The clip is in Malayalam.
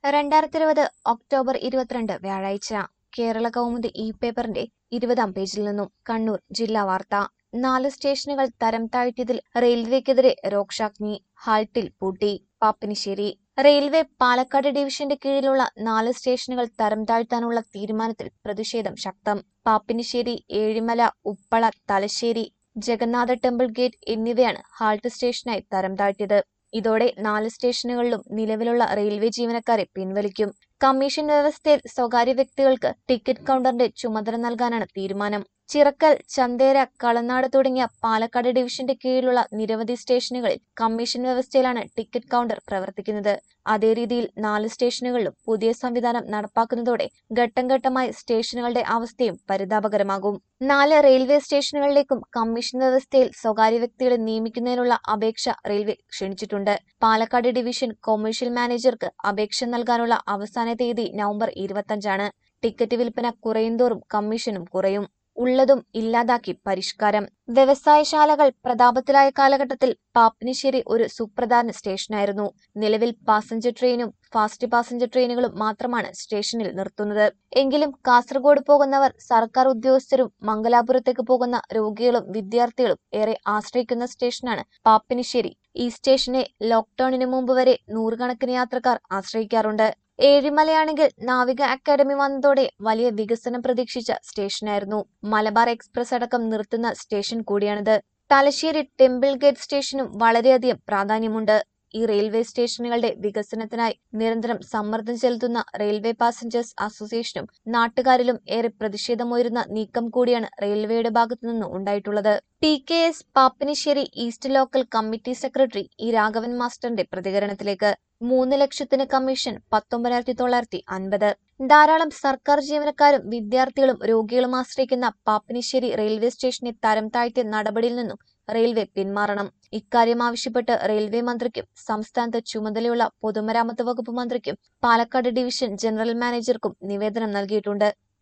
രണ്ടായിരത്തി ഇരുപത് ഒക്ടോബർ ഇരുപത്തിരണ്ട് വ്യാഴാഴ്ച കേരള കൗമുദി ഇ പേപ്പറിന്റെ ഇരുപതാം പേജിൽ നിന്നും കണ്ണൂർ ജില്ലാ വാർത്ത നാല് സ്റ്റേഷനുകൾ തരം താഴ്ത്തിയതിൽ റെയിൽവേക്കെതിരെ രോക്ഷാഗ്നി ഹാൾട്ടിൽ പൂട്ടി പാപ്പിനിശ്ശേരി റെയിൽവേ പാലക്കാട് ഡിവിഷന്റെ കീഴിലുള്ള നാല് സ്റ്റേഷനുകൾ തരം താഴ്ത്താനുള്ള തീരുമാനത്തിൽ പ്രതിഷേധം ശക്തം പാപ്പിനിശ്ശേരി ഏഴിമല ഉപ്പള തലശ്ശേരി ജഗന്നാഥ ടെമ്പിൾ ഗേറ്റ് എന്നിവയാണ് ഹാൾട്ട് സ്റ്റേഷനായി തരം താഴ്ത്തിയത് ഇതോടെ നാല് സ്റ്റേഷനുകളിലും നിലവിലുള്ള റെയിൽവേ ജീവനക്കാരെ പിൻവലിക്കും കമ്മീഷൻ വ്യവസ്ഥയിൽ സ്വകാര്യ വ്യക്തികൾക്ക് ടിക്കറ്റ് കൗണ്ടറിന്റെ ചുമതല നൽകാനാണ് തീരുമാനം ചിറക്കൽ ചന്തേര കളനാട് തുടങ്ങിയ പാലക്കാട് ഡിവിഷന്റെ കീഴിലുള്ള നിരവധി സ്റ്റേഷനുകളിൽ കമ്മീഷൻ വ്യവസ്ഥയിലാണ് ടിക്കറ്റ് കൗണ്ടർ പ്രവർത്തിക്കുന്നത് അതേ രീതിയിൽ നാല് സ്റ്റേഷനുകളിലും പുതിയ സംവിധാനം നടപ്പാക്കുന്നതോടെ ഘട്ടം ഘട്ടമായി സ്റ്റേഷനുകളുടെ അവസ്ഥയും പരിതാപകരമാകും നാല് റെയിൽവേ സ്റ്റേഷനുകളിലേക്കും കമ്മീഷൻ വ്യവസ്ഥയിൽ സ്വകാര്യ വ്യക്തികളെ നിയമിക്കുന്നതിനുള്ള അപേക്ഷ റെയിൽവേ ക്ഷണിച്ചിട്ടുണ്ട് പാലക്കാട് ഡിവിഷൻ കൊമേഴ്ഷ്യൽ മാനേജർക്ക് അപേക്ഷ നൽകാനുള്ള അവസാന തീയതി നവംബർ ഇരുപത്തഞ്ചാണ് ടിക്കറ്റ് വിൽപ്പന കുറയുന്തോറും കമ്മീഷനും കുറയും ഉള്ളതും ഇല്ലാതാക്കി പരിഷ്കാരം വ്യവസായശാലകൾ പ്രതാപത്തിലായ കാലഘട്ടത്തിൽ പാപ്പിനിശ്ശേരി ഒരു സുപ്രധാന സ്റ്റേഷനായിരുന്നു നിലവിൽ പാസഞ്ചർ ട്രെയിനും ഫാസ്റ്റ് പാസഞ്ചർ ട്രെയിനുകളും മാത്രമാണ് സ്റ്റേഷനിൽ നിർത്തുന്നത് എങ്കിലും കാസർഗോഡ് പോകുന്നവർ സർക്കാർ ഉദ്യോഗസ്ഥരും മംഗലാപുരത്തേക്ക് പോകുന്ന രോഗികളും വിദ്യാർത്ഥികളും ഏറെ ആശ്രയിക്കുന്ന സ്റ്റേഷനാണ് പാപ്പിനിശ്ശേരി ഈ സ്റ്റേഷനെ ലോക്ക്ഡൌണിന് മുമ്പ് വരെ നൂറുകണക്കിന് യാത്രക്കാർ ആശ്രയിക്കാറുണ്ട് ഏഴിമലയാണെങ്കിൽ നാവിക അക്കാദമി വന്നതോടെ വലിയ വികസനം പ്രതീക്ഷിച്ച സ്റ്റേഷനായിരുന്നു മലബാർ എക്സ്പ്രസ് അടക്കം നിർത്തുന്ന സ്റ്റേഷൻ കൂടിയാണിത് തലശ്ശേരി ടെമ്പിൾ ഗേറ്റ് സ്റ്റേഷനും വളരെയധികം പ്രാധാന്യമുണ്ട് ഈ റെയിൽവേ സ്റ്റേഷനുകളുടെ വികസനത്തിനായി നിരന്തരം സമ്മർദ്ദം ചെലുത്തുന്ന റെയിൽവേ പാസഞ്ചേഴ്സ് അസോസിയേഷനും നാട്ടുകാരിലും ഏറെ പ്രതിഷേധമുയരുന്ന നീക്കം കൂടിയാണ് റെയിൽവേയുടെ ഭാഗത്തുനിന്ന് ഉണ്ടായിട്ടുള്ളത് T K S Pappinisseri east local committee secretary E Raghavan മാസ്റ്ററിന്റെ പ്രതികരണത്തിലേക്ക് മൂന്ന് ലക്ഷത്തിന് കമ്മീഷൻ പത്തൊമ്പതിനായിരത്തി തൊള്ളായിരത്തി അൻപത് ധാരാളം സർക്കാർ ജീവനക്കാരും വിദ്യാർത്ഥികളും രോഗികളും ആശ്രയിക്കുന്ന പാപ്പിനിശ്ശേരി റെയിൽവേ സ്റ്റേഷനെ തരം താഴ്ത്തിയ നടപടിയിൽ നിന്നും റെയിൽവേ പിന്മാറണം ഇക്കാര്യം ആവശ്യപ്പെട്ട് റെയിൽവേ മന്ത്രിക്കും സംസ്ഥാനത്ത് ചുമതലയുള്ള പൊതുമരാമത്ത് വകുപ്പ് മന്ത്രിക്കും പാലക്കാട് ഡിവിഷൻ ജനറൽ മാനേജർക്കും നിവേദനം നൽകിയിട്ടുണ്ട്